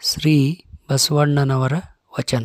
ಶ್ರೀ ಬಸವಣ್ಣನವರ ವಚನ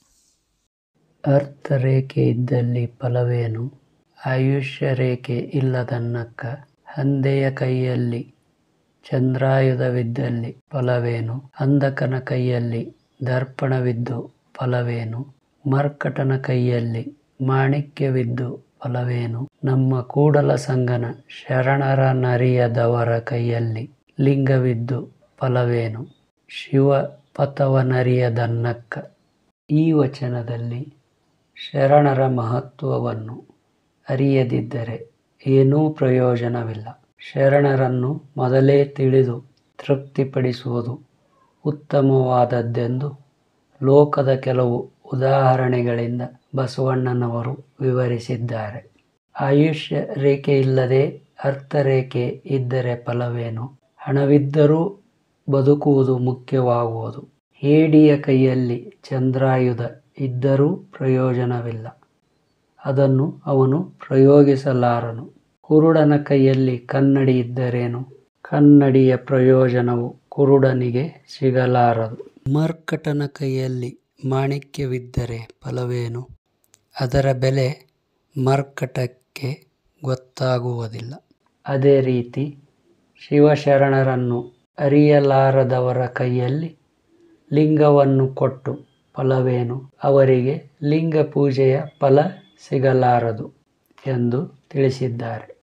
ಅರ್ಥ ರೇಖೆ ಇದ್ದಲ್ಲಿ ಫಲವೇನು ಆಯುಷ್ಯ ರೇಖೆ ಇಲ್ಲದನ್ನಕ್ಕ ಹಂದೆಯ ಕೈಯಲ್ಲಿ ಚಂದ್ರಾಯುಧವಿದ್ದಲ್ಲಿ ಫಲವೇನು ಅಂಧಕನ ಕೈಯಲ್ಲಿ ದರ್ಪಣವಿದ್ದು ಫಲವೇನು ಮರ್ಕಟನ ಕೈಯಲ್ಲಿ ಮಾಣಿಕ್ಯವಿದ್ದು ಫಲವೇನು ನಮ್ಮ ಕೂಡಲ ಸಂಗನ ಶರಣರ ನರಿಯದವರ ಕೈಯಲ್ಲಿ ಲಿಂಗವಿದ್ದು ಫಲವೇನು ಶಿವ ಪಥವನರಿಯದನ್ನಕ್ಕ ಈ ವಚನದಲ್ಲಿ ಶರಣರ ಮಹತ್ವವನ್ನು ಅರಿಯದಿದ್ದರೆ ಏನೂ ಪ್ರಯೋಜನವಿಲ್ಲ ಶರಣರನ್ನು ಮೊದಲೇ ತಿಳಿದು ತೃಪ್ತಿಪಡಿಸುವುದು ಉತ್ತಮವಾದದ್ದೆಂದು ಲೋಕದ ಕೆಲವು ಉದಾಹರಣೆಗಳಿಂದ ಬಸವಣ್ಣನವರು ವಿವರಿಸಿದ್ದಾರೆ ಆಯುಷ್ಯ ರೇಖೆಯಿಲ್ಲದೆ ಅರ್ಥರೇಖೆ ಇದ್ದರೆ ಫಲವೇನು ಹಣವಿದ್ದರೂ ಬದುಕುವುದು ಮುಖ್ಯವಾಗುವುದು ಹೇಡಿಯ ಕೈಯಲ್ಲಿ ಚಂದ್ರಾಯುಧ ಇದ್ದರೂ ಪ್ರಯೋಜನವಿಲ್ಲ ಅದನ್ನು ಅವನು ಪ್ರಯೋಗಿಸಲಾರನು ಕುರುಡನ ಕೈಯಲ್ಲಿ ಕನ್ನಡಿ ಇದ್ದರೇನು ಕನ್ನಡಿಯ ಪ್ರಯೋಜನವು ಕುರುಡನಿಗೆ ಸಿಗಲಾರದು ಮರ್ಕಟನ ಕೈಯಲ್ಲಿ ಮಾಣಿಕ್ಯವಿದ್ದರೆ ಫಲವೇನು ಅದರ ಬೆಲೆ ಮರ್ಕಟಕ್ಕೆ ಗೊತ್ತಾಗುವುದಿಲ್ಲ ಅದೇ ರೀತಿ ಶಿವಶರಣರನ್ನು ಅರಿಯಲಾರದವರ ಕೈಯಲ್ಲಿ ಲಿಂಗವನ್ನು ಕೊಟ್ಟು ಫಲವೇನು ಅವರಿಗೆ ಲಿಂಗ ಪೂಜೆಯ ಫಲ ಸಿಗಲಾರದು ಎಂದು ತಿಳಿಸಿದ್ದಾರೆ